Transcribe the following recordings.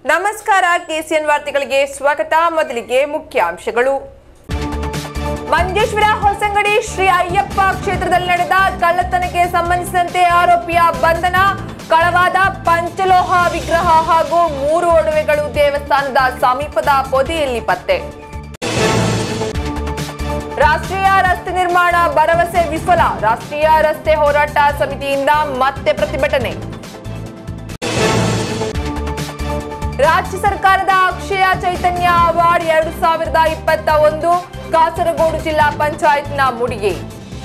ನಮಸ್ಕಾರ ಕೆಸಿಎನ್ ವಾರ್ತೆಗಳಿಗೆ ಸ್ವಾಗತ ಮೊದಲಿಗೆ ಮುಖ್ಯಾಂಶಗಳು ಮಂಜೇಶ್ವರ ಹೊಸಂಗಡಿ ಶ್ರೀ ಅಯ್ಯಪ್ಪ ಕ್ಷೇತ್ರದಲ್ಲಿ ನಡೆದ ಕಳ್ಳತನಕ್ಕೆ ಸಂಬಂಧಿಸಿದಂತೆ ಆರೋಪಿಯ ಬಂಧನ ಕಳವಾದ ಪಂಚಲೋಹ ವಿಗ್ರಹ ಹಾಗೂ ಮೂರು ಒಡವೆಗಳು ದೇವಸ್ಥಾನದ ಸಮೀಪದ ಪೊದೆಯಲ್ಲಿ ಪತ್ತೆ ರಾಷ್ಟ್ರೀಯ ರಸ್ತೆ ನಿರ್ಮಾಣ ಭರವಸೆ ವಿಫಲ ರಾಷ್ಟ್ರೀಯ ರಸ್ತೆ ಹೋರಾಟ ಸಮಿತಿಯಿಂದ ಮತ್ತೆ ಪ್ರತಿಭಟನೆ ರಾಜ್ಯ ಸರ್ಕಾರದ ಅಕ್ಷಯ ಚೈತನ್ಯ ಅವಾರ್ಡ್ ಎರಡು ಸಾವಿರದ ಇಪ್ಪತ್ತ ಒಂದು ಕಾಸರಗೋಡು ಜಿಲ್ಲಾ ಪಂಚಾಯತ್ನ ಮುಡಿಗೆ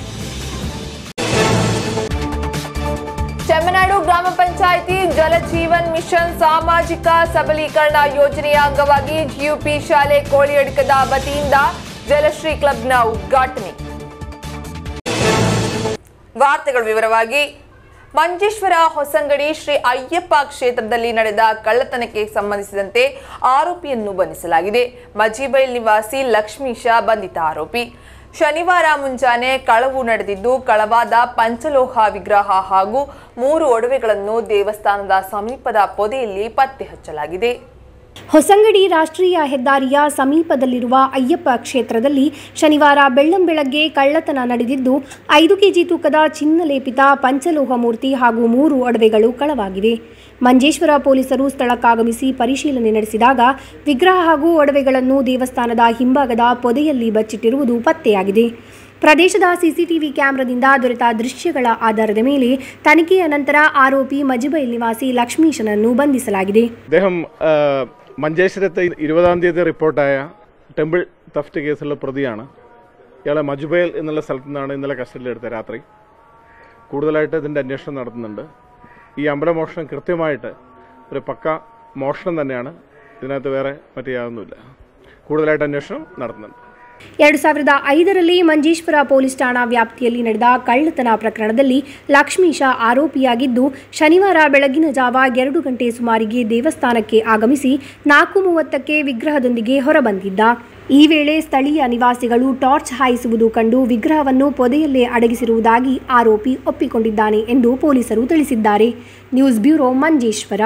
ಚೆಮ್ಮನಾಡು ಗ್ರಾಮ ಪಂಚಾಯಿತಿ ಜಲಜೀವನ್ ಮಿಷನ್ ಸಾಮಾಜಿಕ ಸಬಲೀಕರಣ ಯೋಜನೆಯ ಅಂಗವಾಗಿ ಜಿಯುಪಿ ಶಾಲೆ ಕೋಳಿಯಡ್ಕದ ವತಿಯಿಂದ ಜಲಶ್ರೀ ಕ್ಲಬ್ನ ಉದ್ಘಾಟನೆ ವಾರ್ತೆಗಳ ವಿವರವಾಗಿ ಮಂಜೇಶ್ವರ ಹೊಸಂಗಡಿ ಶ್ರೀ ಅಯ್ಯಪ್ಪ ಕ್ಷೇತ್ರದಲ್ಲಿ ನಡೆದ ಕಳ್ಳತನಕ್ಕೆ ಸಂಬಂಧಿಸಿದಂತೆ ಆರೋಪಿಯನ್ನು ಬಂಧಿಸಲಾಗಿದೆ ಮಜೀಬೈಲ್ ನಿವಾಸಿ ಲಕ್ಷ್ಮೀಶ ಬಂಧಿತ ಆರೋಪಿ ಶನಿವಾರ ಮುಂಜಾನೆ ಕಳವು ನಡೆದಿದ್ದು ಕಳವಾದ ಪಂಚಲೋಹ ವಿಗ್ರಹ ಹಾಗೂ ಮೂರು ಒಡವೆಗಳನ್ನು ದೇವಸ್ಥಾನದ ಸಮೀಪದ ಪೊದೆಯಲ್ಲಿ ಪತ್ತೆ ಹಚ್ಚಲಾಗಿದೆ ಹೊಸಂಗಡಿ ರಾಷ್ಟ್ರೀಯ ಹೆದ್ದಾರಿಯ ಸಮೀಪದಲ್ಲಿರುವ ಅಯ್ಯಪ್ಪ ಕ್ಷೇತ್ರದಲ್ಲಿ ಶನಿವಾರ ಬೆಳ್ಳಂಬೆಳಗ್ಗೆ ಕಳ್ಳತನ ನಡೆದಿದ್ದು ಐದು ಕೆಜಿ ತೂಕದ ಚಿನ್ನಲೇಪಿತ ಪಂಚಲೋಹ ಮೂರ್ತಿ ಹಾಗೂ ಮೂರು ಒಡವೆಗಳು ಕಳವಾಗಿವೆ ಮಂಜೇಶ್ವರ ಪೊಲೀಸರು ಸ್ಥಳಕ್ಕಾಗಮಿಸಿ ಪರಿಶೀಲನೆ ನಡೆಸಿದಾಗ ವಿಗ್ರಹ ಹಾಗೂ ಒಡವೆಗಳನ್ನು ದೇವಸ್ಥಾನದ ಹಿಂಭಾಗದ ಪೊದೆಯಲ್ಲಿ ಬಚ್ಚಿಟ್ಟಿರುವುದು ಪತ್ತೆಯಾಗಿದೆ ಪ್ರದೇಶದ ಸಿಸಿಟಿವಿ ಕ್ಯಾಮೆರಾದಿಂದ ದೊರೆತ ದೃಶ್ಯಗಳ ಆಧಾರದ ಮೇಲೆ ತನಿಖೆಯ ನಂತರ ಆರೋಪಿ മജിബൈൽ നിവാസി ലക്ഷ്മീശനನ್ನು ಬಂಧಿಸಲಾಗಿದೆ അദ്ദേഹം ആ, മഞ്ചേശ്വരത്തെ ഇരുപതാം തീയതി റിപ്പോർട്ടായ ടെമ്പിൾ തഫ്റ്റ് കേസുള്ള പ്രതിയാണ് ഇയാളെ മജുബൈൽ എന്നുള്ള സ്ഥലത്തു നിന്നാണ് ഇന്നലെ കസ്റ്റഡിയിലെടുത്തത് രാത്രി കൂടുതലായിട്ട് ഇതിൻ്റെ അന്വേഷണം നടത്തുന്നുണ്ട് ഈ അമ്പലമോഷണം കൃത്യമായിട്ട് ഒരു പക്ക മോഷണം തന്നെയാണ് ഇതിനകത്ത് വേറെ മറ്റു യാതൊന്നുമില്ല കൂടുതലായിട്ട് അന്വേഷണം നടത്തുന്നുണ്ട് ಎರಡು ಸಾವಿರದ ಐದರಲ್ಲಿ ಮಂಜೇಶ್ವರ ಪೊಲೀಸ್ ಠಾಣಾ ವ್ಯಾಪ್ತಿಯಲ್ಲಿ ನಡೆದ ಕಳ್ಳತನ ಪ್ರಕರಣದಲ್ಲಿ ಲಕ್ಷ್ಮೀಶ ಆರೋಪಿಯಾಗಿದ್ದು ಶನಿವಾರ ಬೆಳಗಿನ ಜಾವ ಎರಡು ಗಂಟೆ ಸುಮಾರಿಗೆ ದೇವಸ್ಥಾನಕ್ಕೆ ಆಗಮಿಸಿ ನಾಲ್ಕು ಮೂವತ್ತಕ್ಕೆ ವಿಗ್ರಹದೊಂದಿಗೆ ಹೊರಬಂದಿದ್ದ ಈ ವೇಳೆ ಸ್ಥಳೀಯ ನಿವಾಸಿಗಳು ಟಾರ್ಚ್ ಹಾಯಿಸುವುದು ಕಂಡು ವಿಗ್ರಹವನ್ನು ಪೊದೆಯಲ್ಲೇ ಅಡಗಿಸಿರುವುದಾಗಿ ಆರೋಪಿ ಒಪ್ಪಿಕೊಂಡಿದ್ದಾನೆ ಎಂದು ಪೊಲೀಸರು ತಿಳಿಸಿದ್ದಾರೆ ನ್ಯೂಸ್ ಬ್ಯೂರೋ ಮಂಜೇಶ್ವರ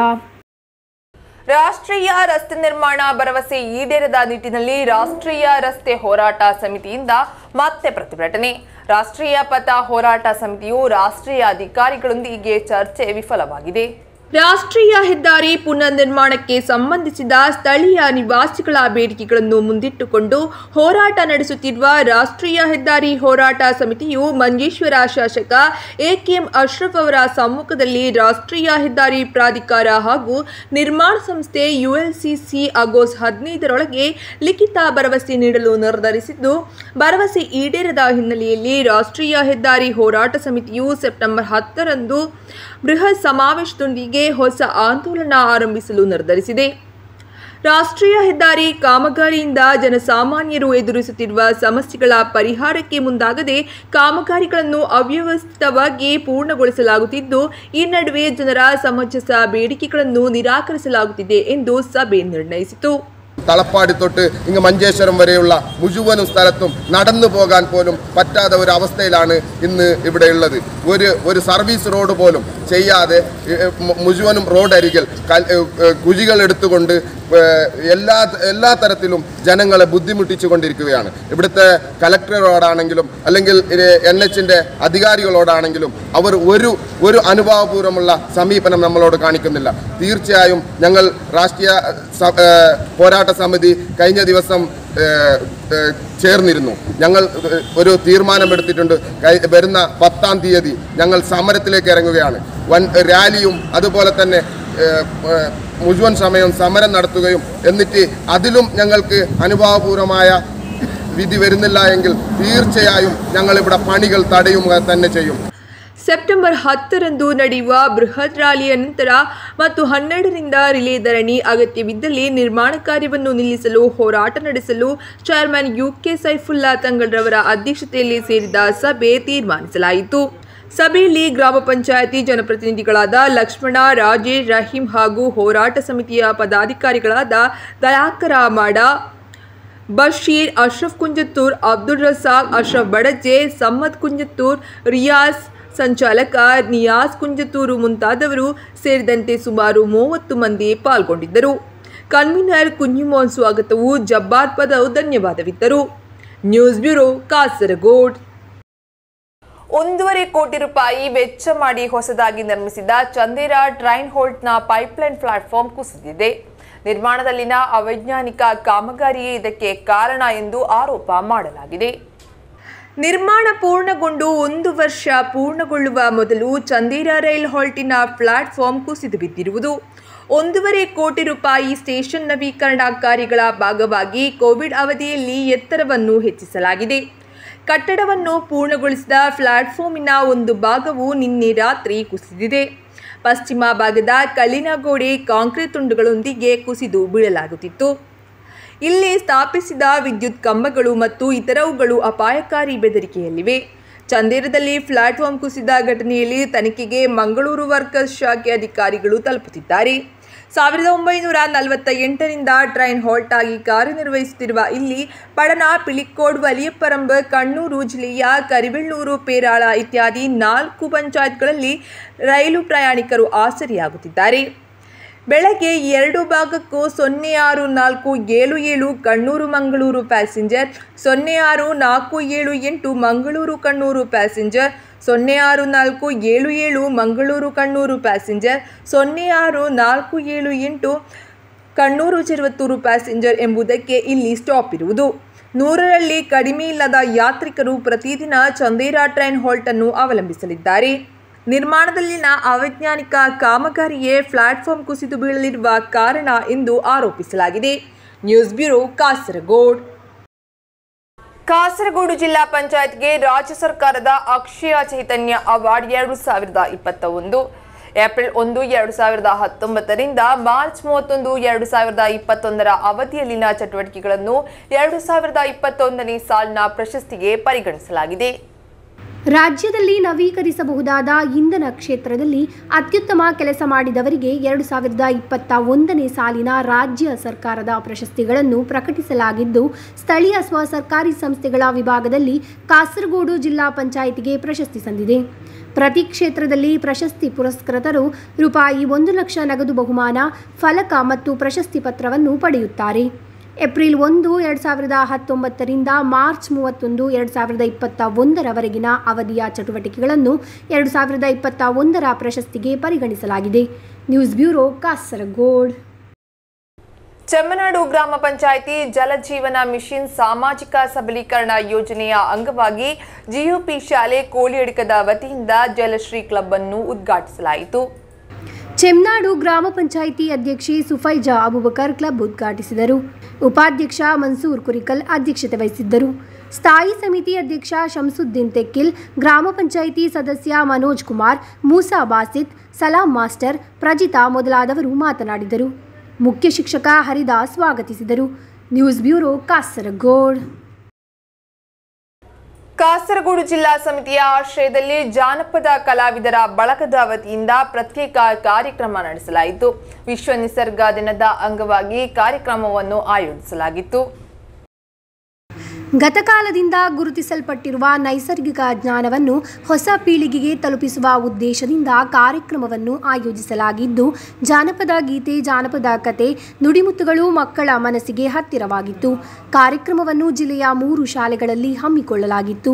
ರಾಷ್ಟ್ರೀಯ ರಸ್ತೆ ನಿರ್ಮಾಣ ಭರವಸೆ ಈಡೇರದ ನಿಟ್ಟಿನಲ್ಲಿ ರಾಷ್ಟ್ರೀಯ ರಸ್ತೆ ಹೋರಾಟ ಸಮಿತಿಯಿಂದ ಮತ್ತೆ ಪ್ರತಿಭಟನೆ ರಾಷ್ಟ್ರೀಯ ಪಥ ಹೋರಾಟ ಸಮಿತಿಯು ರಾಷ್ಟ್ರೀಯ ಅಧಿಕಾರಿಗಳೊಂದಿಗೆ ಚರ್ಚೆ ವಿಫಲವಾಗಿದೆ ರಾಷ್ಟ್ರೀಯ ಹೆದ್ದಾರಿ ಪುನರ್ ನಿರ್ಮಾಣಕ್ಕೆ ಸಂಬಂಧಿಸಿದ ಸ್ಥಳೀಯ ನಿವಾಸಿಗಳ ಬೇಡಿಕೆಗಳನ್ನು ಮುಂದಿಟ್ಟುಕೊಂಡು ಹೋರಾಟ ನಡೆಸುತ್ತಿರುವ ರಾಷ್ಟ್ರೀಯ ಹೆದ್ದಾರಿ ಹೋರಾಟ ಸಮಿತಿಯು ಮಂಜೇಶ್ವರ ಶಾಸಕ ಎಕೆಎಂ ಅಶ್ರಫ್ ಅವರ ಸಮ್ಮುಖದಲ್ಲಿ ರಾಷ್ಟ್ರೀಯ ಹೆದ್ದಾರಿ ಪ್ರಾಧಿಕಾರ ಹಾಗೂ ನಿರ್ಮಾಣ ಸಂಸ್ಥೆ ಯುಎಲ್ಸಿಸಿ ಆಗಸ್ಟ್ ಹದಿನೈದರೊಳಗೆ ಲಿಖಿತ ಭರವಸೆ ನೀಡಲು ನಿರ್ಧರಿಸಿದ್ದು ಭರವಸೆ ಈಡೇರದ ಹಿನ್ನೆಲೆಯಲ್ಲಿ ರಾಷ್ಟ್ರೀಯ ಹೆದ್ದಾರಿ ಹೋರಾಟ ಸಮಿತಿಯು ಸೆಪ್ಟೆಂಬರ್ ಹತ್ತರಂದು ಬೃಹತ್ ಸಮಾವೇಶದೊಂದಿಗೆ ಹೊಸ ಆಂದೋಲನ ಆರಂಭಿಸಲು ನಿರ್ಧರಿಸಿದೆ ರಾಷ್ಟ್ರೀಯ ಹೆದ್ದಾರಿ ಕಾಮಗಾರಿಯಿಂದ ಜನಸಾಮಾನ್ಯರು ಎದುರಿಸುತ್ತಿರುವ ಸಮಸ್ಯೆಗಳ ಪರಿಹಾರಕ್ಕೆ ಮುಂದಾಗದೆ ಕಾಮಗಾರಿಗಳನ್ನು ಅವ್ಯವಸ್ಥಿತವಾಗಿ ಪೂರ್ಣಗೊಳಿಸಲಾಗುತ್ತಿದ್ದು ಈ ನಡುವೆ ಜನರ ಸಮಂಜಸ ಬೇಡಿಕೆಗಳನ್ನು ನಿರಾಕರಿಸಲಾಗುತ್ತಿದೆ ಎಂದು ಸಭೆ നിർണയിಸಿತು തളപ്പാടി തൊട്ട് ഇങ്ങ് മഞ്ചേശ്വരം വരെയുള്ള മുഴുവനും സ്ഥലത്തും നടന്നു പോകാൻ പോലും പറ്റാത്ത ഒരു അവസ്ഥയിലാണ് ഇന്ന് ഇവിടെ ഉള്ളത് ഒരു ഒരു സർവീസ് റോഡ് പോലും ചെയ്യാതെ ഏ, മു- മുഴുവനും റോഡരികിൽ കൽ- ഏ, ഏ, കുഴികൾ എടുത്തുകൊണ്ട് ഏ, എല്ലാ എല്ലാ തരത്തിലും ജനങ്ങളെ ബുദ്ധിമുട്ടിച്ചു കൊണ്ടിരിക്കുകയാണ് ഇവിടുത്തെ കലക്ടറോടാണെങ്കിലും അല്ലെങ്കിൽ എൻ എച്ചിൻ്റെ അധികാരികളോടാണെങ്കിലും അവർ ഒരു ഒരു അനുഭാവപൂർവ്വമുള്ള സമീപനം നമ്മളോട് കാണിക്കുന്നില്ല തീർച്ചയായും ഞങ്ങൾ രാഷ്ട്രീയ സ- ഏ, പോരാട്ട സമിതി കഴിഞ്ഞ ദിവസം ഏ, ഏ, ചേർന്നിരുന്നു ഞങ്ങൾ ഏ, ഒരു തീരുമാനമെടുത്തിട്ടുണ്ട് കൈ- വരുന്ന പത്താം തീയതി ഞങ്ങൾ സമരത്തിലേക്ക് ഇറങ്ങുകയാണ് വൻ റാലിയും അതുപോലെ തന്നെ ഏ, ഏ, മുഴുവൻ സമയം സമരം നടത്തുകയും എന്നിട്ട് അതിലും ഞങ്ങൾക്ക് അനുഭാവപൂർവമായ വിധി വരുന്നില്ല എങ്കിൽ തീർച്ചയായും ഞങ്ങളിവിടെ പണികൾ തടയുക തന്നെ ചെയ്യും ಸೆಪ್ಟೆಂಬರ್ ಹತ್ತರಂದು ನಡೆಯುವ ಬೃಹತ್ ರ್ಯಾಲಿಯ ನಂತರ ಮತ್ತು ಹನ್ನೆರಡರಿಂದ ರಿಲೇ ಧರಣಿ ಅಗತ್ಯವಿದ್ದಲ್ಲಿ ನಿರ್ಮಾಣ ಕಾರ್ಯವನ್ನು ನಿಲ್ಲಿಸಲು ಹೋರಾಟ ನಡೆಸಲು ಚೇರ್ಮನ್ ಯುಕೆ ಸೈಫುಲ್ಲಾ ತಂಗಳ್ರವರ ಅಧ್ಯಕ್ಷತೆಯಲ್ಲಿ ಸೇರಿದ ಸಭೆ ತೀರ್ಮಾನಿಸಲಾಯಿತು ಸಭೆಯಲ್ಲಿ ಗ್ರಾಮ ಪಂಚಾಯತಿ ಜನಪ್ರತಿನಿಧಿಗಳಾದ ಲಕ್ಷ್ಮಣ ರಾಜೇಶ್ ರಹೀಂ ಹಾಗೂ ಹೋರಾಟ ಸಮಿತಿಯ ಪದಾಧಿಕಾರಿಗಳಾದ ದಯಾಕರ ಮಾಡ ಬಶೀರ್ ಅಶ್ರಫ್ ಕುಂಜತ್ತೂರ್ ಅಬ್ದುಲ್ ರಸಾಕ್ ಅಶ್ರಫ್ ಬಡಜೆ ಸಮ್ಮದ್ ಕುಂಜತ್ತೂರ್ ರಿಯಾಸ್ ಸಂಚಾಲಕ ನಿಯಾಸ್ ಕುಂಜತ್ತೂರು ಮುಂತಾದವರು ಸೇರಿದಂತೆ ಸುಮಾರು ಮೂವತ್ತು ಮಂದಿ ಪಾಲ್ಗೊಂಡಿದ್ದರು ಕನ್ವೀನರ್ ಕುഞ്ഞുಮೋಹನ್ ಸ್ವಾಗತವು ಜಬ್ಬಾರ್ ಪದವು ಧನ್ಯವಾದವಿದ್ದರು ನ್ಯೂಸ್ ಬ್ಯೂರೋ ಕಾಸರಗೋಡ್ ಒಂದೂವರೆ ಕೋಟಿ ರೂಪಾಯಿ ವೆಚ್ಚ ಮಾಡಿ ಹೊಸದಾಗಿ ನಿರ್ಮಿಸಿದ ಚಂದೇರ ಟ್ರೈನ್ ಹೋಲ್ಟ್ನ ಪೈಪ್ಲೈನ್ ಪ್ಲಾಟ್ಫಾರ್ಮ್ ಕುಸಿದಿದೆ ನಿರ್ಮಾಣದಲ್ಲಿನ ಅವೈಜ್ಞಾನಿಕ ಕಾಮಗಾರಿಯೇ ಇದಕ್ಕೆ ಕಾರಣ ಎಂದು ಆರೋಪ ಮಾಡಲಾಗಿದೆ ನಿರ್ಮಾಣ ಪೂರ್ಣಗೊಂಡು ಒಂದು ವರ್ಷ ಪೂರ್ಣಗೊಳ್ಳುವ ಮೊದಲು ಚಂದೇರ ರೈಲ್ ಹಾಲ್ಟಿನ ಪ್ಲಾಟ್ಫಾರ್ಮ್ ಕುಸಿದು ಬಿದ್ದಿರುವುದು ಒಂದೂವರೆ ಕೋಟಿ ರೂಪಾಯಿ ಸ್ಟೇಷನ್ ನವೀಕರಣ ಕಾರ್ಯಗಳ ಭಾಗವಾಗಿ ಕೋವಿಡ್ ಅವಧಿಯಲ್ಲಿ ಎತ್ತರವನ್ನು ಹೆಚ್ಚಿಸಲಾಗಿದೆ ಕಟ್ಟಡವನ್ನು ಪೂರ್ಣಗೊಳಿಸಿದ ಪ್ಲಾಟ್ಫಾರ್ಮಿನ ಒಂದು ಭಾಗವು ನಿನ್ನೆ ರಾತ್ರಿ ಕುಸಿದಿದೆ ಪಶ್ಚಿಮ ಭಾಗದ ಕಲ್ಲಿನ ಗೋಡೆ ಕಾಂಕ್ರೀಟ್ ತುಂಡುಗಳೊಂದಿಗೆ ಕುಸಿದು ಬೀಳಲಾಗುತ್ತಿತ್ತು ಇಲ್ಲಿ ಸ್ಥಾಪಿಸಿದ ವಿದ್ಯುತ್ ಕಂಬಗಳು ಮತ್ತು ಇತರವುಗಳು ಅಪಾಯಕಾರಿ ಬೆದರಿಕೆಯಲ್ಲಿವೆ ಚಂದೇರದಲ್ಲಿ ಪ್ಲಾಟ್ಫಾರ್ಮ್ ಕುಸಿದ ಘಟನೆಯಲ್ಲಿ ತನಿಖೆಗೆ ಮಂಗಳೂರು ವರ್ಕರ್ಸ್ ಶಾಖೆ ಅಧಿಕಾರಿಗಳು ತಲುಪುತ್ತಿದ್ದಾರೆ ಸಾವಿರದ ಒಂಬೈನೂರ ನಲವತ್ತ ಎಂಟರಿಂದ ಟ್ರೈನ್ ಹಾಲ್ಟ್ ಆಗಿ ಕಾರ್ಯನಿರ್ವಹಿಸುತ್ತಿರುವ ಇಲ್ಲಿ ಪಡನ ಪಿಳಿಕ್ಕೋಡ್ ವಲಿಯಪ್ಪರಂಬ ಕಣ್ಣೂರು ಜಿಲ್ಲೆಯ ಕರಿಬೆಳ್ಳೂರು ಪೇರಾಳ ಇತ್ಯಾದಿ ನಾಲ್ಕು ಪಂಚಾಯತ್ಗಳಲ್ಲಿ ರೈಲು ಪ್ರಯಾಣಿಕರು ಆಸರಿಯಾಗುತ್ತಿದ್ದಾರೆ ಬೆಳಗ್ಗೆ ಎರಡು ಭಾಗಕ್ಕೂ ಸೊನ್ನೆ ಆರು ನಾಲ್ಕು ಏಳು ಏಳು ಕಣ್ಣೂರು ಮಂಗಳೂರು ಪ್ಯಾಸೆಂಜರ್ ಸೊನ್ನೆ ಆರು ನಾಲ್ಕು ಏಳು ಎಂಟು ಮಂಗಳೂರು ಕಣ್ಣೂರು ಪ್ಯಾಸೆಂಜರ್ ಸೊನ್ನೆ ಆರು ನಾಲ್ಕು ಏಳು ಏಳು ಮಂಗಳೂರು ಕಣ್ಣೂರು ಪ್ಯಾಸೆಂಜರ್ ಸೊನ್ನೆ ಆರು ನಾಲ್ಕು ಏಳು ಎಂಟು ಕಣ್ಣೂರು ಚಿರುವತ್ತೂರು ಪ್ಯಾಸೆಂಜರ್ ಎಂಬುದಕ್ಕೆ ಇಲ್ಲಿ ಸ್ಟಾಪ್ ಇರುವುದು ನೂರರಲ್ಲಿ ಕಡಿಮೆ ಇಲ್ಲದ ಯಾತ್ರಿಕರು ಪ್ರತಿದಿನ ಚಂದೇರಾ ಟ್ರೈನ್ ಹಾಲ್ಟನ್ನು ಅವಲಂಬಿಸಲಿದ್ದಾರೆ ನಿರ್ಮಾಣದಲ್ಲಿನ ಅವೈಜ್ಞಾನಿಕ ಕಾಮಗಾರಿಯೇ ಪ್ಲಾಟ್ಫಾರ್ಮ್ ಕುಸಿದು ಬೀಳಲಿರುವ ಕಾರಣ ಎಂದು ಆರೋಪಿಸಲಾಗಿದೆ ನ್ಯೂಸ್ ಬ್ಯೂರೋ ಕಾಸರಗೋಡ್ ಕಾಸರಗೋಡು ಜಿಲ್ಲಾ ಪಂಚಾಯತ್ಗೆ ರಾಜ್ಯ ಸರ್ಕಾರದ ಅಕ್ಷಯ ಚೈತನ್ಯ ಅವಾರ್ಡ್ ಎರಡು ಸಾವಿರದ ಇಪ್ಪತ್ತ ಒಂದು ಏಪ್ರಿಲ್ ಒಂದು ಎರಡು ಸಾವಿರದ ಹತ್ತೊಂಬತ್ತರಿಂದ ಮಾರ್ಚ್ ಮೂವತ್ತೊಂದು ಎರಡು ಸಾವಿರದ ಇಪ್ಪತ್ತೊಂದರ ಅವಧಿಯಲ್ಲಿನ ಚಟುವಟಿಕೆಗಳನ್ನು ಎರಡು ಸಾವಿರದ ಇಪ್ಪತ್ತೊಂದನೇ ಸಾಲಿನ ಪ್ರಶಸ್ತಿಗೆ ಪರಿಗಣಿಸಲಾಗಿದೆ ರಾಜ್ಯದಲ್ಲಿ ನವೀಕರಿಸಬಹುದಾದ ಇಂಧನ ಕ್ಷೇತ್ರದಲ್ಲಿ ಅತ್ಯುತ್ತಮ ಕೆಲಸ ಮಾಡಿದವರಿಗೆ ಎರಡು ಸಾವಿರದ ಇಪ್ಪತ್ತ ಒಂದನೇ ಸಾಲಿನ ರಾಜ್ಯ ಸರ್ಕಾರದ ಪ್ರಶಸ್ತಿಗಳನ್ನು ಪ್ರಕಟಿಸಲಾಗಿದ್ದು ಸ್ಥಳೀಯ ಸ್ವ ಸರ್ಕಾರಿ ಸಂಸ್ಥೆಗಳ ವಿಭಾಗದಲ್ಲಿ ಕಾಸರಗೋಡು ಜಿಲ್ಲಾ ಪಂಚಾಯಿತಿಗೆ ಪ್ರಶಸ್ತಿ ಸಂದಿದೆ ಪ್ರತಿ ಕ್ಷೇತ್ರದಲ್ಲಿ ಪ್ರಶಸ್ತಿ ಪುರಸ್ಕೃತರು ರೂಪಾಯಿ ಒಂದು ಲಕ್ಷ ನಗದು ಬಹುಮಾನ ಫಲಕ ಮತ್ತು ಪ್ರಶಸ್ತಿ ಪತ್ರವನ್ನು ಪಡೆಯುತ್ತಾರೆ ಏಪ್ರಿಲ್ ಒಂದು ಎರಡು ಸಾವಿರದ ಹತ್ತೊಂಬತ್ತರಿಂದ ಮಾರ್ಚ್ ಮೂವತ್ತೊಂದು ಎರಡು ಸಾವಿರದ ಇಪ್ಪತ್ತ ಒಂದರವರೆಗಿನ ಅವಧಿಯ ಚಟುವಟಿಕೆಗಳನ್ನು ಎರಡು ಸಾವಿರದ ಇಪ್ಪತ್ತ ಒಂದರ ಪ್ರಶಸ್ತಿಗೆ ಪರಿಗಣಿಸಲಾಗಿದೆ ನ್ಯೂಸ್ ಬ್ಯೂರೋ ಕಾಸರಗೋಡ್ ಚೆಮ್ಮನಾಡು ಗ್ರಾಮ ಪಂಚಾಯಿತಿ ಜಲಜೀವನ ಮಿಷನ್ ಸಾಮಾಜಿಕ ಸಬಲೀಕರಣ ಯೋಜನೆಯ ಅಂಗವಾಗಿ ಜಿಯುಪಿ ಶಾಲೆ ಕೋಳಿಯಡಿಕದ ವತಿಯಿಂದ ಜಲಶ್ರೀ ಕ್ಲಬ್ ಅನ್ನು ಉದ್ಘಾಟಿಸಲಾಯಿತು ಚೆಮ್ನಾಡು ಗ್ರಾಮ ಪಂಚಾಯಿತಿ ಅಧ್ಯಕ್ಷೆ ಸುಫೈಜಾ ಅಬುಬಕರ್ ಕ್ಲಬ್ ಉದ್ಘಾಟಿಸಿದರು ಉಪಾಧ್ಯಕ್ಷ ಮನ್ಸೂರ್ ಕುರಿಕಲ್ ಅಧ್ಯಕ್ಷತೆ ವಹಿಸಿದ್ದರು ಸ್ಥಾಯಿ ಸಮಿತಿ ಅಧ್ಯಕ್ಷ ಶಂಸುದ್ದೀನ್ ತೆಕ್ಕಿಲ್ ಗ್ರಾಮ ಪಂಚಾಯಿತಿ ಸದಸ್ಯ ಮನೋಜ್ ಕುಮಾರ್ ಮೂಸಾ ಬಾಸಿತ್ ಸಲಾಂ ಮಾಸ್ಟರ್ ಪ್ರಜಿತಾ ಮೊದಲಾದವರು ಮಾತನಾಡಿದರು ಮುಖ್ಯ ಶಿಕ್ಷಕ ಹರಿದಾಸ್ ಸ್ವಾಗತಿಸಿದರು ನ್ಯೂಸ್ ಬ್ಯೂರೋ ಕಾಸರಗೋಡ್ ಕಾಸರಗೋಡು ಜಿಲ್ಲಾ ಸಮಿತಿಯ ಆಶ್ರಯದಲ್ಲಿ ಜಾನಪದ ಕಲಾವಿದರ ಬಳಗದ ವತಿಯಿಂದ ಪ್ರತ್ಯೇಕ ಕಾರ್ಯಕ್ರಮ ನಡೆಸಲಾಯಿತು ವಿಶ್ವ ನಿಸರ್ಗ ದಿನದ ಅಂಗವಾಗಿ ಕಾರ್ಯಕ್ರಮವನ್ನು ಆಯೋಜಿಸಲಾಗಿತ್ತು ಗತಕಾಲದಿಂದ ಗುರುತಿಸಲ್ಪಟ್ಟಿರುವ ನೈಸರ್ಗಿಕ ಜ್ಞಾನವನ್ನು ಹೊಸ ಪೀಳಿಗೆಗೆ ತಲುಪಿಸುವ ಉದ್ದೇಶದಿಂದ ಕಾರ್ಯಕ್ರಮವನ್ನು ಆಯೋಜಿಸಲಾಗಿದ್ದು ಜಾನಪದ ಗೀತೆ ಜಾನಪದ ಕತೆ ನುಡಿಮುತ್ತುಗಳು ಮಕ್ಕಳ ಮನಸ್ಸಿಗೆ ಹತ್ತಿರವಾಗಿತ್ತು ಕಾರ್ಯಕ್ರಮವನ್ನು ಜಿಲ್ಲೆಯ ಮೂರು ಶಾಲೆಗಳಲ್ಲಿ ಹಮ್ಮಿಕೊಳ್ಳಲಾಗಿತ್ತು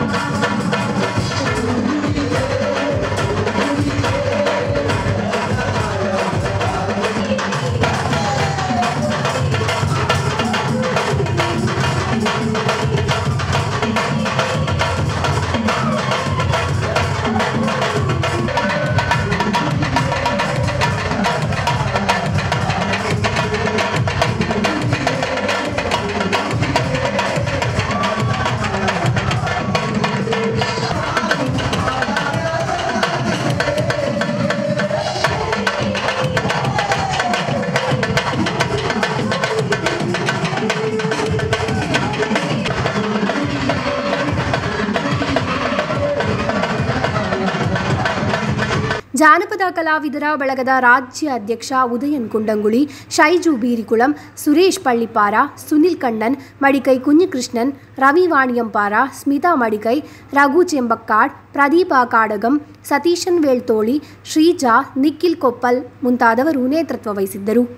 ಜಾನಪದ ಕಲಾವಿದರ ಬಳಗದ ರಾಜ್ಯ ಅಧ್ಯಕ್ಷ ಉದಯನ್ ಕುಂಡಂಗುಳಿ ಶೈಜು ಬೀರಿಕುಳಂ ಸುರೇಶ್ ಪಳ್ಳಿಪಾರ ಸುನಿಲ್ ಕಣ್ಣನ್ ಮಡಿಕೈ ಕುഞ്ഞിಕೃಷ್ಣನ್ ರವಿ ವಾಣಿಯಂಪಾರ ಸ್ಮಿತಾ ಮಡಿಕೈ ರಘು ಚೆಂಬಕ್ಕಾಡ್ ಪ್ರದೀಪ ಕಾಡಗಂ ಸತೀಶನ್ ವೇಳ್ತೋಳಿ ಶ್ರೀಜಾ ನಿಖಿಲ್ ಕೊಪ್ಪಲ್ ಮುಂತಾದವರು ನೇತೃತ್ವ ವಹಿಸಿದ್ದರು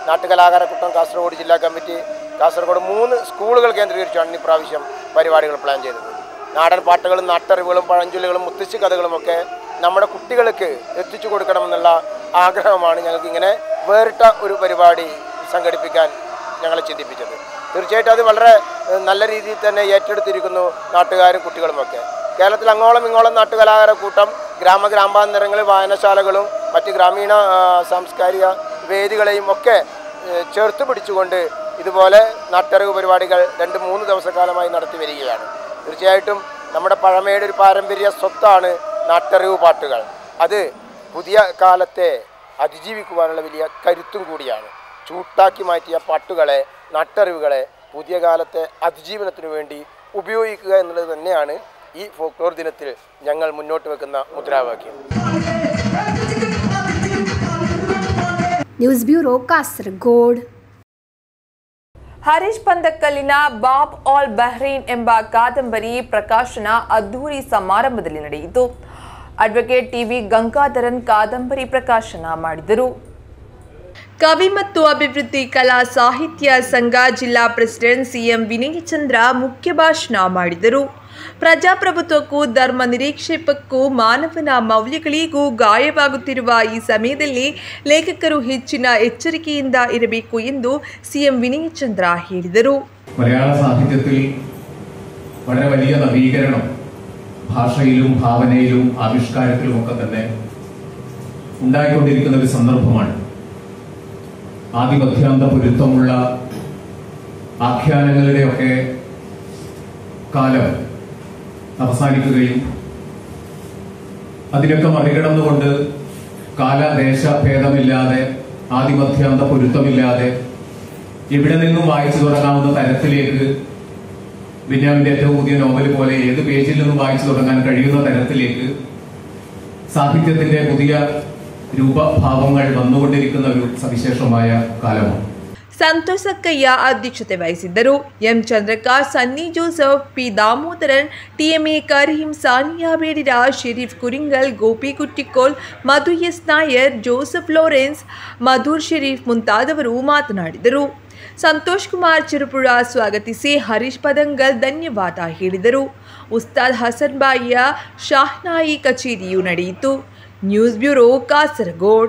നാട്ടുകലാകാരക്കുട്ടം കാസർഗോഡ് ജില്ലാ കമ്മിറ്റി കാസർഗോഡ് മൂന്ന് സ്കൂളുകൾ കേന്ദ്രീകരിച്ചാണ് ഈ പ്രാവശ്യം പരിപാടികൾ പ്ലാൻ ചെയ്തത് നാടൻ പാട്ടുകളും നാട്ടറിവുകളും പഴഞ്ചൊല്ലുകളും മുത്തശ്ശി കഥകളുമൊക്കെ നമ്മുടെ കുട്ടികൾക്ക് എത്തിച്ചു കൊടുക്കണമെന്നുള്ള ആഗ്രഹമാണ് ഞങ്ങൾക്ക് ഇങ്ങനെ വേറിട്ട ഒരു പരിപാടി സംഘടിപ്പിക്കാൻ ഞങ്ങളെ ചിന്തിപ്പിച്ചത് തീർച്ചയായിട്ടും അത് വളരെ ഏഹ്, നല്ല രീതിയിൽ തന്നെ ഏറ്റെടുത്തിരിക്കുന്നു നാട്ടുകാരും കുട്ടികളുമൊക്കെ കേരളത്തിൽ അങ്ങോളം ഇങ്ങോളം നാട്ടുകലാകാര കൂട്ടം ഗ്രാമ ഗ്രാമാന്തരങ്ങളിൽ വായനശാലകളും മറ്റ് ഗ്രാമീണ ആ, സാംസ്കാരിക വേദികളെയും ഒക്കെ ഏഹ്, ചേർത്ത് പിടിച്ചുകൊണ്ട് ഇതുപോലെ നാട്ടറിവ് പരിപാടികൾ രണ്ട് മൂന്ന് ദിവസക്കാലമായി നടത്തി വരികയാണ് തീർച്ചയായിട്ടും നമ്മുടെ പഴമയുടെ ഒരു പാരമ്പര്യ സ്വത്താണ് നാട്ടറിവ് പാട്ടുകൾ അത് പുതിയ കാലത്തെ അതിജീവിക്കുവാനുള്ള വലിയ കരുത്തും കൂടിയാണ് ചൂട്ടാക്കി മാറ്റിയ പാട്ടുകളെ നാട്ടറിവുകളെ പുതിയ കാലത്തെ അതിജീവനത്തിനു വേണ്ടി ഉപയോഗിക്കുക എന്നുള്ളത് തന്നെയാണ് ഈ ഫോക്ലോർ ദിനത്തിൽ ഞങ്ങൾ മുന്നോട്ട് വെക്കുന്ന മുദ്രാവാക്യം ನ್ಯೂಸ್ ಬ್ಯೂರೋ ಕಾಸರಗೋಡ್ ಹರೀಶ್ ಪಂದಕ್ಕಲ್ಲಿನ ಬಾಬ್ ಆಲ್ ಬಹ್ರೈನ್ ಎಂಬ ಕಾದಂಬರಿ ಪ್ರಕಾಶನ ಅದ್ದೂರಿ ಸಮಾರಂಭದಲ್ಲಿ ನಡೆಯಿತು ಅಡ್ವೊಕೇಟ್ ಟಿವಿ ಗಂಗಾಧರನ್ ಕಾದಂಬರಿ ಪ್ರಕಾಶನ ಮಾಡಿದರು ಕವಿ ಮತ್ತು ಅಭಿವೃದ್ಧಿ ಕಲಾ ಸಾಹಿತ್ಯ ಸಂಘ ಜಿಲ್ಲಾ ಪ್ರೆಸಿಡೆಂಟ್ ಸಿಎಂ ವಿನಯ್ ಚಂದ್ರ ಮುಖ್ಯ ಭಾಷಣ ಮಾಡಿದರು ಪ್ರಜಾಪ್ರಭುತ್ವಕ್ಕೂ ಧರ್ಮ ನಿರೀಕ್ಷೆಪಕ್ಕೂ ಮಾನವನ ಮೌಲ್ಯಗಳಿಗೂ ಗಾಯವಾಗುತ್ತಿರುವ ಈ ಸಮಯದಲ್ಲಿ ಲೇಖಕರು ಹೆಚ್ಚಿನ ಎಚ್ಚರಿಕೆಯಿಂದ ಇರಬೇಕು ಎಂದು ಸಿಎಂ ವಿನಯ್ ಚಂದ್ರ ಹೇಳಿದರು മലയാള സാഹിത്യത്തിൽ വളരെ വലിയ നവീകരണം ഭാഷയിലും ഭാവനയിലും ആവിഷ്കാരത്തിലുമൊക്കെ തന്നെ ഉണ്ടായിക്കൊണ്ടിരിക്കുന്ന ഒരു സന്ദർഭമാണ് ആദിമധ്യാന്ത പൊരുത്തമുള്ള ആഖ്യാനങ്ങളുടെയൊക്കെ കാലം അവസാനിക്കുകയും അതിനൊക്കെ മറികടന്നുകൊണ്ട് കാലദേശ ഭേദമില്ലാതെ ആദിമധ്യാന്ത പൊരുത്തമില്ലാതെ എവിടെ നിന്നും വായിച്ചു തുടങ്ങാവുന്ന തരത്തിലേക്ക് ബെന്യാമിന്റെ ഏറ്റവും പുതിയ നോവൽ പോലെ ഏത് പേജിൽ നിന്നും വായിച്ചു തുടങ്ങാൻ കഴിയുന്ന തരത്തിലേക്ക് സാഹിത്യത്തിന്റെ പുതിയ രൂപഭാവങ്ങൾ വന്നുകൊണ്ടിരിക്കുന്ന ഒരു സവിശേഷമായ കാലമാണ് ಸಂತೋಷ್ ಸಕ್ಕಯ್ಯ ಅಧ್ಯಕ್ಷತೆ ವಹಿಸಿದ್ದರು M Chandrakanth Sunny Joseph P Damodaran TMA Kareem Saniya Bedira Sharif Kuringal Gopi Kuttikol Madhu S Nair Joseph Lawrence Madhur Sharif ಮುಂತಾದವರು ಮಾತನಾಡಿದರು ಸಂತೋಷ್ ಕುಮಾರ್ ಚಿರುಪುರ ಸ್ವಾಗತಿಸಿ ಹರೀಶ್ ಪದಂಗಲ್ ಧನ್ಯವಾದ ಹೇಳಿದರು ಉಸ್ತಾದ್ ಹಸನ್ ಬಾಯಿಯ ಶಾಹ್ನಾಯಿ ಕಚೇರಿಯು ನಡೆಯಿತು ನ್ಯೂಸ್ ಬ್ಯೂರೋ ಕಾಸರಗೋಡ್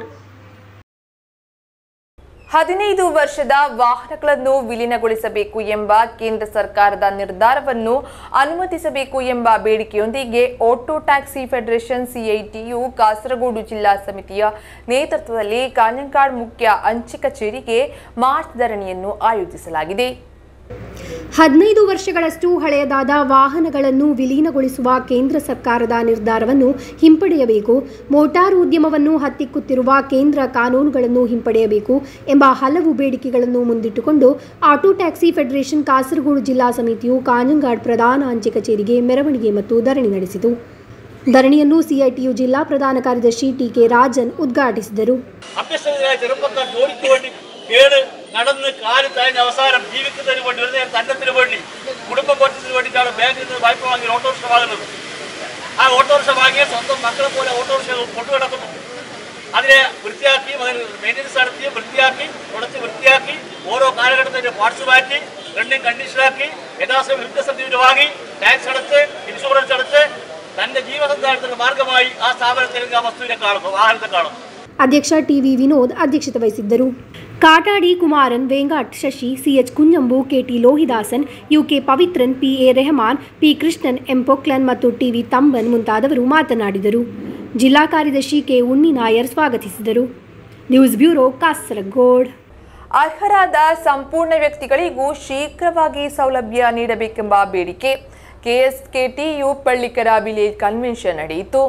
ಹದಿನೈದು ವರ್ಷದ ವಾಹನಗಳನ್ನು ವಿಲೀನಗೊಳಿಸಬೇಕು ಎಂಬ ಕೇಂದ್ರ ಸರ್ಕಾರದ ನಿರ್ಧಾರವನ್ನು ಅನುಮತಿಸಬೇಕು ಎಂಬ ಬೇಡಿಕೆಯೊಂದಿಗೆ auto taxi federation CITU Kasaragod ಜಿಲ್ಲಾ ಸಮಿತಿಯ ನೇತೃತ್ವದಲ್ಲಿ ಕಾഞ്ഞങ്ങാട് ಮುಖ್ಯ ಅಂಚೆ ಕಚೇರಿಗೆ ಮಾರ್ಚ್ ಧರಣಿಯನ್ನು ಆಯೋಜಿಸಲಾಗಿದೆ ಹದಿನೈದು ವರ್ಷಗಳಷ್ಟು ಹಳೆಯದಾದ ವಾಹನಗಳನ್ನು ವಿಲೀನಗೊಳಿಸುವ ಕೇಂದ್ರ ಸರ್ಕಾರದ ನಿರ್ಧಾರವನ್ನು ಹಿಂಪಡೆಯಬೇಕು ಮೋಟಾರು ಉದ್ಯಮವನ್ನು ಹತ್ತಿಕ್ಕುತ್ತಿರುವ ಕೇಂದ್ರ ಕಾನೂನುಗಳನ್ನು ಹಿಂಪಡೆಯಬೇಕು ಎಂಬ ಹಲವು ಬೇಡಿಕೆಗಳನ್ನು ಮುಂದಿಟ್ಟುಕೊಂಡು ಆಟೋ ಟ್ಯಾಕ್ಸಿ ಫೆಡರೇಷನ್ ಕಾಸರಗೋಡು ಜಿಲ್ಲಾ ಸಮಿತಿಯು ಕಾഞ്ഞങ്ങാട് ಪ್ರಧಾನ ಅಂಚೆ ಕಚೇರಿಗೆ ಮೆರವಣಿಗೆ ಮತ್ತು ಧರಣಿ ನಡೆಸಿತು ಧರಣಿಯನ್ನು ಸಿಐಟಿಯು ಜಿಲ್ಲಾ പ്രധാന ಕಾರ್ಯದರ್ಶಿ ಟಿಕೆ ರಾಜನ್ ಉದ್ಘಾಟಿಸಿದರು അഭ്യസ്തരായ ചെറുപ്പക്കാർ ജോലിക്ക് വേണ്ടി കേട് നടന്ന് കാല് തഴഞ്ഞ് അവസാനം ജീവിക്കുന്നതിന് വേണ്ടി ഒരു നേരം തന്നത്തിന് വേണ്ടി കുടുംബ പോറ്റത്തിന് വേണ്ടിയിട്ടാണ് ബാങ്കിൽ നിന്ന് വായ്പ വാങ്ങി ഓട്ടോറിക്ഷ വാങ്ങുന്നത് ആ ഓട്ടോറിക്ഷ വാങ്ങിയ സ്വന്തം മക്കളെ പോലെ ഓട്ടോറിക്ഷ കൊണ്ടു കിടക്കുന്നു അതിനെ വൃത്തിയാക്കി അതിന് മെയിൻ്റനൻസ് നടത്തി വൃത്തിയാക്കി തുടച്ച് വൃത്തിയാക്കി ഓരോ കാലഘട്ടത്തിന്റെ പാർട്സ് മാറ്റി റണ്ണിങ് കണ്ടീഷനാക്കി യഥാസമയം യുദ്ധ സർട്ടിഫിക്കറ്റ് വാങ്ങി ടാക്സ് അടച്ച് ഇൻഷുറൻസ് അടച്ച് തന്റെ ജീവസന്ധാരണത്തിന്റെ മാർഗമായി ആ സ്ഥാപനത്തിൽ ആ വസ്തുവിനെ കാണുന്നു വാഹനത്തെ കാണുന്നു ಅಧ್ಯಕ್ಷ ಟಿವಿ ವಿನೋದ್ ಅಧ್ಯಕ್ಷತೆ ವಹಿಸಿದ್ದರು Katadi Kumaran Vengat Shashi CH Kunjambu KT Lohidasan UK Pavithran PA Rehman P Krishnan M Poklan ಮತ್ತು ಟಿವಿ ತಂಬನ್ ಮುಂತಾದವರು ಮಾತನಾಡಿದರು ಜಿಲ್ಲಾ ಕಾರ್ಯದರ್ಶಿ ಕೆ ಉಣ್ಣಿ ನಾಯರ್ ಸ್ವಾಗತಿಸಿದರು ನ್ಯೂಸ್ ಬ್ಯೂರೋ ಕಾಸರಗೋಡ್ ಅರ್ಹರಾದ ಸಂಪೂರ್ಣ ವ್ಯಕ್ತಿಗಳಿಗೂ ಶೀಘ್ರವಾಗಿ ಸೌಲಭ್ಯ ನೀಡಬೇಕೆಂಬ ಬೇಡಿಕೆ ಕೆಎಸ್ಕೆಟಿಯು ಪಳ್ಳಿಕರ ವಿಲೇಜ್ ಕನ್ವೆನ್ಷನ್ ನಡೆಯಿತು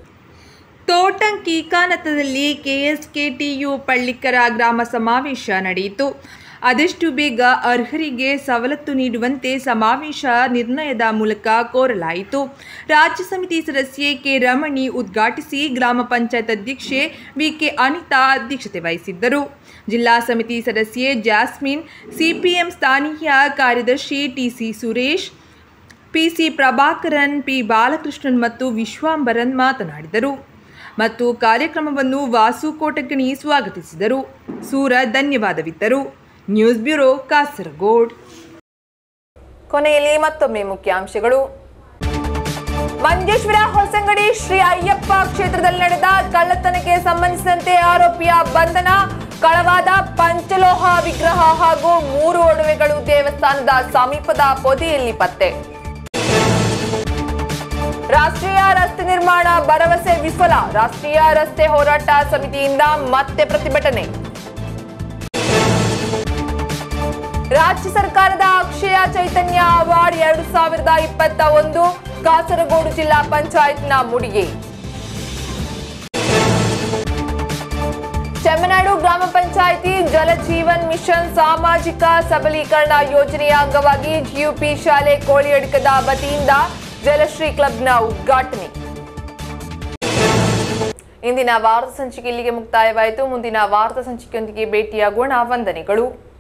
ತೋಟಂಕಿ ಕಾನತದಲ್ಲಿ ಕೆಎಸ್ಕೆಟಿಯು ಪಳ್ಳಿಕರ ಗ್ರಾಮ ಸಮಾವೇಶ ನಡೆಯಿತು ಆದಷ್ಟು ಬೇಗ ಅರ್ಹರಿಗೆ ಸವಲತ್ತು ನೀಡುವಂತೆ ಸಮಾವೇಶ ನಿರ್ಣಯದ ಮೂಲಕ ಕೋರಲಾಯಿತು ರಾಜ್ಯ ಸಮಿತಿ ಸದಸ್ಯೆ ಕೆ ರಮಣಿ ಉದ್ಘಾಟಿಸಿ ಗ್ರಾಮ ಪಂಚಾಯತ್ ಅಧ್ಯಕ್ಷೆ ವಿಕೆ ಅನಿತಾ ಅಧ್ಯಕ್ಷತೆ ವಹಿಸಿದ್ದರು ಜಿಲ್ಲಾ ಸಮಿತಿ ಸದಸ್ಯೆ ಜಾಸ್ಮಿನ್ ಸಿಪಿಎಂ ಸ್ಥಾನೀಯ ಕಾರ್ಯದರ್ಶಿ TC Suresh PC Prabhakaran P Balakrishnan ಮತ್ತು ವಿಶ್ವಾಂಬರನ್ ಮಾತನಾಡಿದರು ಮತ್ತು ಕಾರ್ಯಕ್ರಮವನ್ನು ವಾಸು ಕೋಟಗಣಿ ಸ್ವಾಗತಿಸಿದರು ಸೂರ ಧನ್ಯವಾದವಿತ್ತರು ನ್ಯೂಸ್ ಬ್ಯೂರೋ ಕಾಸರಗೋಡ್ ಕೊನೆಯಲ್ಲಿ ಮತ್ತೊಮ್ಮೆ ಮುಖ್ಯಾಂಶಗಳು ಮಂಜೇಶ್ವರ ಹೊಸಂಗಡಿ ಶ್ರೀ ಅಯ್ಯಪ್ಪ ಕ್ಷೇತ್ರದಲ್ಲಿ ನಡೆದ ಕಳ್ಳತನಕ್ಕೆ ಸಂಬಂಧಿಸಿದಂತೆ ಆರೋಪಿಯ ಬಂಧನ ಕಳವಾದ ಪಂಚಲೋಹ ವಿಗ್ರಹ ಹಾಗೂ ಮೂರು ಒಡವೆಗಳು ದೇವಸ್ಥಾನದ ಸಮೀಪದ ಪೊದೆಯಲ್ಲಿ ಪತ್ತೆ ರಾಷ್ಟ್ರೀಯ ರಸ್ತೆ ನಿರ್ಮಾಣ ಭರವಸೆ ವಿಫಲ ರಾಷ್ಟ್ರೀಯ ರಸ್ತೆ ಹೋರಾಟ ಸಮಿತಿಯಿಂದ ಮತ್ತೆ ಪ್ರತಿಭಟನೆ ರಾಜ್ಯ ಸರ್ಕಾರದ ಅಕ್ಷಯ ಚೈತನ್ಯ ಅವಾರ್ಡ್ ಎರಡು ಸಾವಿರದ ಇಪ್ಪತ್ತ ಒಂದು ಕಾಸರಗೋಡು ಜಿಲ್ಲಾ ಪಂಚಾಯತ್ನ ಮುಡಿಗೆ ಚೆಮ್ಮನಾಡು ಗ್ರಾಮ ಪಂಚಾಯಿತಿ ಜಲಜೀವನ್ ಮಿಷನ್ ಸಾಮಾಜಿಕ ಸಬಲೀಕರಣ ಯೋಜನೆಯ ಅಂಗವಾಗಿ ಜಿಯುಪಿ ಶಾಲೆ ಕೋಳಿಯಡ್ಕದ ವತಿಯಿಂದ ಜಲಶ್ರೀ ಕ್ಲಬ್ನ ಉದ್ಘಾಟನೆ ಇಂದಿನ ವಾರ್ತಾ ಸಂಚಿಕೆ ಇಲ್ಲಿಗೆ ಮುಕ್ತಾಯವಾಯಿತು ಮುಂದಿನ ವಾರ್ತಾ ಸಂಚಿಕೆಯೊಂದಿಗೆ ಭೇಟಿಯಾಗೋಣ ವಂದನೆಗಳು